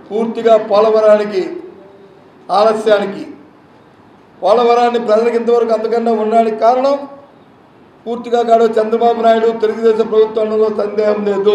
పూర్తిగా పోలవరానికి ఆలస్యానికి పోలవరాన్ని ప్రజలకు ఇంతవరకు అంతకన్నా ఉండడానికి కారణం పూర్తిగా కాడు చంద్రబాబు నాయుడు తెలుగుదేశం ప్రభుత్వంలో సందేహం లేదు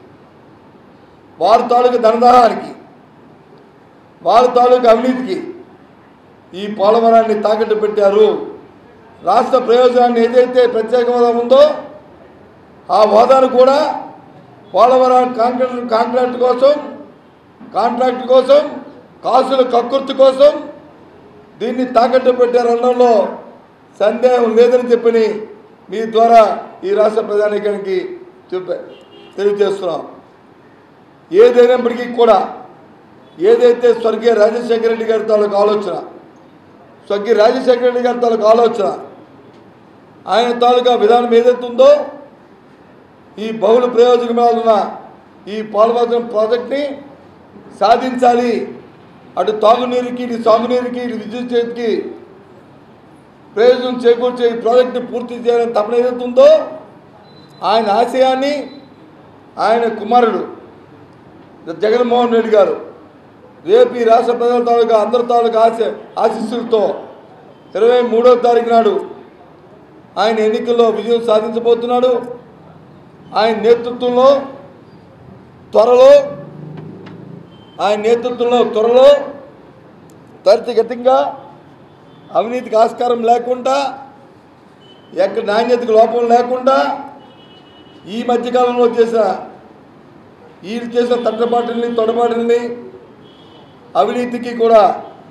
వారి తాలూకు ధనదాహానికి వారి తాలూకు అవినీతికి ఈ పోలవరాన్ని తాకట్టు పెట్టారు రాష్ట్ర ప్రయోజనాన్ని ఏదైతే ప్రత్యేక హోదా ఉందో ఆ హోదాను కూడా పోలవరం కాంట్రాక్ట్ కాంట్రాక్ట్ కోసం కాంట్రాక్ట్ కోసం కాసుల కక్కుర్తి కోసం దీన్ని తాకట్టు పెట్టారనడంలో సందేహం లేదని చెప్పని మీ ద్వారా ఈ రాష్ట్ర ప్రధానికానికి చెప్ప తెలియజేస్తున్నాం ఏదైనప్పటికీ కూడా ఏదైతే స్వర్గీయ రాజశేఖర రెడ్డి గారి తాలూకు ఆలోచన స్వర్గీయ రాజశేఖర రెడ్డి గారి తాలూకు ఆలోచన ఆయన తాలూకా విధానం ఏదైతే ఉందో ఈ బహుళ ప్రయోజనాలున్న ఈ పోలవరం ప్రాజెక్ట్ని సాధించాలి అటు తాగునీరుకి ఇటు సాగునీరుకి ఇటు విద్యుత్ చేతికి ప్రయోజనం చేకూర్చే ఈ ప్రాజెక్ట్ని పూర్తి చేయాలని తపన ఏదైతే ఉందో ఆయన ఆశయాన్ని ఆయన కుమారుడు జగన్మోహన్ రెడ్డి గారు రేపు ఈ రాష్ట్ర ప్రజల తాలూకా అందరి తాలూకా ఆశ ఆశీస్సులతో ఇరవై మూడో తారీఖు నాడు ఆయన ఎన్నికల్లో విజయం సాధించబోతున్నాడు ఆయన నేతృత్వంలో త్వరలో ఆయన నేతృత్వంలో త్వరలో త్వరితగతిగా అవినీతికి ఆస్కారం లేకుండా ఎక్కడ నాణ్యతకు లోపం లేకుండా ఈ మధ్యకాలంలో చేసిన వీళ్ళు చేసిన తట్టబాటుల్ని తొడబాటుల్ని అవినీతికి కూడా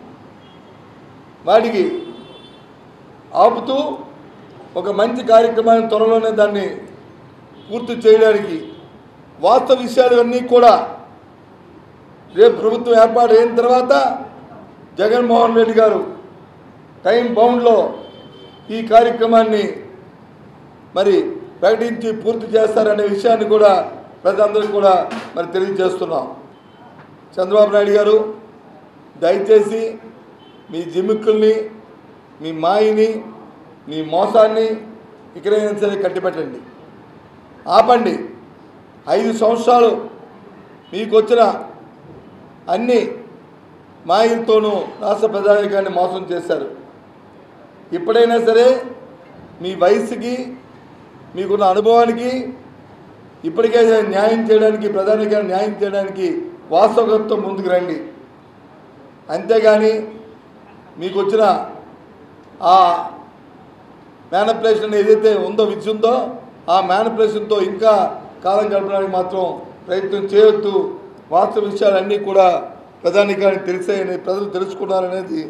వాటికి ఆపుతూ ఒక మంచి కార్యక్రమాన్ని త్వరలోనే దాన్ని పూర్తి చేయడానికి వాస్తవ విషయాలు అన్నీ కూడా రేపు ప్రభుత్వం ఏర్పాటు అయిన తర్వాత జగన్మోహన్ రెడ్డి గారు టైం బౌండ్లో ఈ కార్యక్రమాన్ని మరి ప్రకటించి పూర్తి చేస్తారనే విషయాన్ని కూడా ప్రజలందరికీ కూడా మరి తెలియజేస్తున్నాం చంద్రబాబు నాయుడు గారు దయచేసి మీ జిమ్మిక్కుల్ని మీ మాయిని మీ మోసాన్ని ఇక్కడైనా సరే కట్టిపెట్టండి ఆపండి ఐదు సంవత్సరాలు మీకు వచ్చిన అన్ని మాయలతోనూ రాష్ట్ర ప్రజానికాన్ని మోసం చేశారు ఇప్పుడైనా సరే మీ వయసుకి మీకున్న అనుభవానికి ఇప్పటికే న్యాయం చేయడానికి ప్రధానిగా న్యాయం చేయడానికి వాస్తవతో ముందుకు రండి అంతేగాని మీకు వచ్చిన ఆ మేనప్లేషన్ ఏదైతే ఉందో విద్య ఉందో ఆ మేనప్లేషన్తో ఇంకా కాలం గడపడానికి మాత్రం ప్రయత్నం చేయొద్దు వాస్తవ విషయాలన్నీ కూడా ప్రధానికానికి తెలిసాయని ప్రజలు తెలుసుకున్నారనేది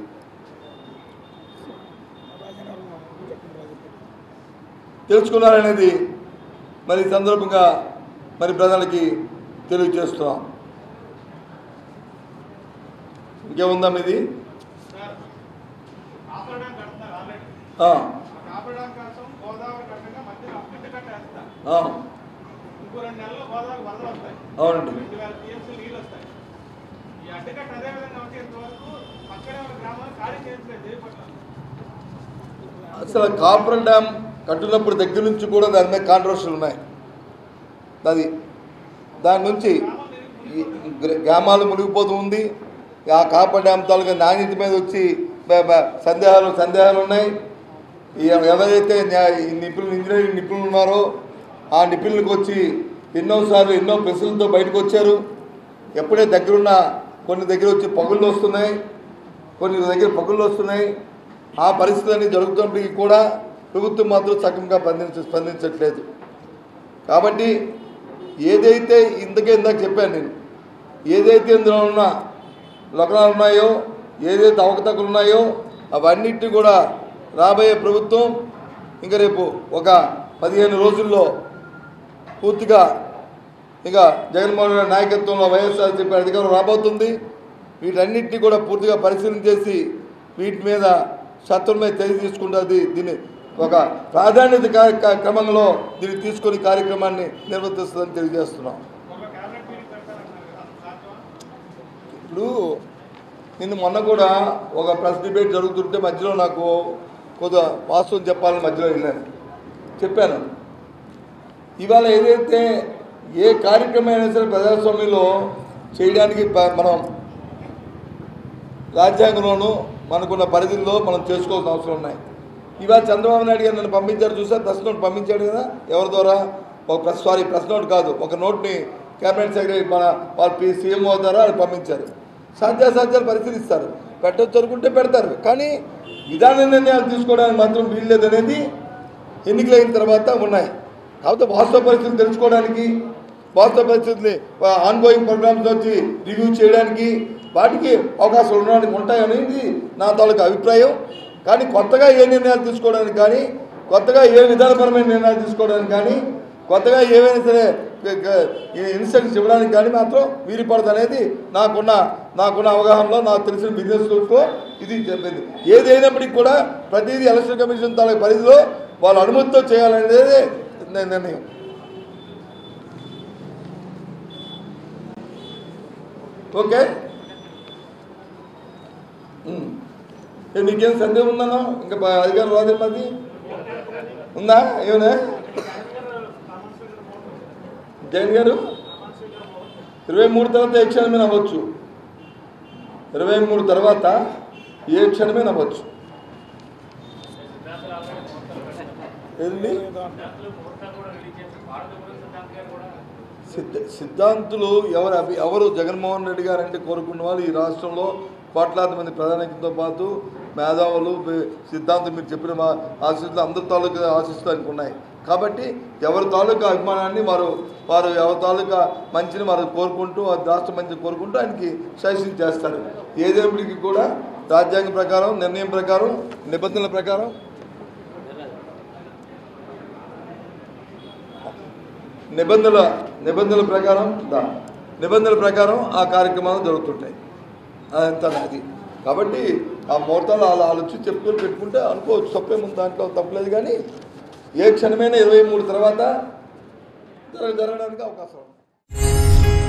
తెలుసుకున్నారనేది మరి ఈ సందర్భంగా మరి ప్రజలకి తెలియజేస్తున్నాం ఇంకేముందా మీది కాపాడడం కడతారు ఆల్రెడీ ఆ, కాపాడడం కోసం గోదావరి కట్టగా మధ్యలో అడ్డు కట్టేస్తారు ఆ, ఇంకో రెండు నెలల్లో గోదావరి వరదలు వస్తాయి అవునండి రెండు వేల టీఎంసీ నీళ్ళు వస్తాయి ఈ అడ్డుకట్ట అదే విధంగా ఉంటే ఇంతవరకు పక్కనే ఉన్న గ్రామాలు ఖాళీ చేయట్లేదు చేయబట్టాలి అసలు కాపురం డ్యామ్ కట్టినప్పుడు దగ్గర నుంచి కూడా దాని మీద కాంట్రవర్షన్లు ఉన్నాయి అది దాని నుంచి ఈ గ్ర- గ్రామాలు మునిగిపోతూ ఉంది ఆ కాపర్ డ్యామ్ తాలూకా నాణ్యత మీద వచ్చి బ- బ- సందేహాలు సందేహాలు ఉన్నాయి ఈ ఎవరైతే న్యా- ఈ నిపుణులు ఇంజనీరింగ్ నిపుణులు ఉన్నారో ఆ నిపుణులకు వచ్చి ఎన్నోసార్లు ఎన్నో ప్రశ్నలతో బయటకు వచ్చారు ఎప్పుడే దగ్గరున్న కొన్ని దగ్గర వచ్చి పగుళ్ళు వస్తున్నాయి కొన్ని దగ్గర పగుళ్ళు వస్తున్నాయి ఆ పరిస్థితులన్నీ జరుగుతున్నప్పటికీ కూడా ప్రభుత్వం మాత్రం సగంగా స్పందించ స్పందించట్లేదు కాబట్టి ఏదైతే ఇంతకే ఇందాక చెప్పాను నేను ఏదైతే ఇందులో ఉన్న లగ్నాలు ఉన్నాయో ఏదైతే అవకతవకలు ఉన్నాయో అవన్నిటిని కూడా రాబోయే ప్రభుత్వం ఇంకా రేపు ఒక పదిహేను రోజుల్లో పూర్తిగా ఇక జగన్మోహన్ రెడ్డి నాయకత్వంలో వైఎస్ఆర్సీపీ అధికారం రాబోతుంది వీటన్నిటిని కూడా పూర్తిగా పరిశీలన చేసి వీటి మీద శత్రుల మీద చర్య తీసుకుంటుంది దీన్ని ఒక ప్రాధాన్యత కార్య- కా- క్రమంలో దీన్ని తీసుకొని కార్యక్రమాన్ని నిర్వర్తిస్తుందని తెలియజేస్తున్నాం ఒక క్యాబినెట్ మీటింగ్ పెడతారంటున్నారు కదా సాధ్యమా ఇప్పుడు నిన్న మొన్న కూడా ఒక ప్రెస్ డిబేట్ జరుగుతుంటే మధ్యలో నాకు కొద్దిగా వాస్తవం చెప్పాలని మధ్యలో వెళ్ళాను చెప్పాను ఇవాళ ఏదైతే ఏ కార్యక్రమం అయినా సరే ప్రజాస్వామ్యంలో చేయడానికి ప- మనం రాజ్యాంగంలోనూ మనకున్న పరిధిలో మనం చేసుకోవాల్సిన అవసరం ఉన్నాయి ఇవాళ చంద్రబాబు నాయుడు గారు నన్ను పంపించారు చూసా ప్రెస్ నోట్ పంపించాడు కదా ఎవరి ద్వారా ఒక ప్రెస్ సారీ ప్రెస్ నోట్ కాదు ఒక నోట్ని కేబినెట్ సెక్రటరీ మన వాళ్ళ పి సీఎంఓ ద్వారా వాళ్ళు పంపించారు సాధ్యాసాధ్యాలు పరిశీలిస్తారు పెట్టొచ్చు అనుకుంటే పెడతారు కానీ విధాన నిర్ణయాలు తీసుకోవడానికి మాత్రం వీల్లేదనేది ఎన్నికలైన తర్వాత ఉన్నాయి కాకపోతే వాస్తవ పరిస్థితులు తెలుసుకోవడానికి వాస్తవ పరిస్థితుల్ని ఆన్గోయింగ్ ప్రోగ్రామ్స్ వచ్చి రివ్యూ చేయడానికి వాటికి అవకాశాలు ఉండడానికి ఉంటాయనేది నా తాలూకు అభిప్రాయం కానీ కొత్తగా ఏ నిర్ణయాలు తీసుకోవడానికి కానీ కొత్తగా ఏ విధానపరమైన నిర్ణయాలు తీసుకోవడానికి కానీ కొత్తగా ఏవైనా సరే ఇన్స్ట్రక్షన్స్ ఇవ్వడానికి కానీ మాత్రం వీరిపడదు అనేది నాకున్న నాకున్న అవగాహనలో నాకు తెలిసిన బిజినెస్లో ఇది చెప్పింది ఏది అయినప్పటికీ కూడా ప్రతిదీ ఎలక్షన్ కమిషన్ తాలూకు పరిధిలో వాళ్ళ అనుమతితో చేయాలనేది ని- నిర్ణయం ఓకే ఉమ్. ఏ, నీకేం సందేహం ఉందన్నా ఇంకా బ- అధికారం రాదే మాది ఉందా ఏమన్నా జగన్ గారు ఇరవై మూడు తర్వాత ఏ క్షణమే నవ్వచ్చు ఇరవై మూడు తర్వాత ఏ క్షణమే నవ్వచ్చు ఏంటి సిద్ధ సిద్ధాంతులు ఎవరు అభి ఎవరు జగన్మోహన్ రెడ్డి గారు అంటే కోరుకున్న వాళ్ళు ఈ రాష్ట్రంలో కోట్లాది మంది ప్రధానితో పాటు మేధావులు బి- సిద్ధాంతం మీరు చెప్పిన మా ఆశిస్తులు అందరి తాలూకా ఆశిస్తులు ఆయనకు ఉన్నాయి కాబట్టి ఎవరి తాలూకా అభిమానాన్ని వారు వారు ఎవరి తాలూకా మంచిని వారు కోరుకుంటూ ఆ రాష్ట్ర మంచిని కోరుకుంటూ ఆయనకి సజెషన్ చేస్తారు ఏదేపటికి కూడా రాజ్యాంగం ప్రకారం నిర్ణయం ప్రకారం నిబంధనల ప్రకారం నిబంధనల నిబంధనల ప్రకారం దా నిబంధనల ప్రకారం ఆ కార్యక్రమాలు జరుగుతుంటాయి అదంతా అది కాబట్టి ఆ ముహూర్తాలు అలా ఆలోచించి చెప్పుకొని పెట్టుకుంటే అనుకోవచ్చు తప్పేముంది దాంట్లో తప్పలేదు కానీ ఏ క్షణమైనా ఇరవై మూడు తర్వాత జరగ- జరగడానికి అవకాశం ఉంది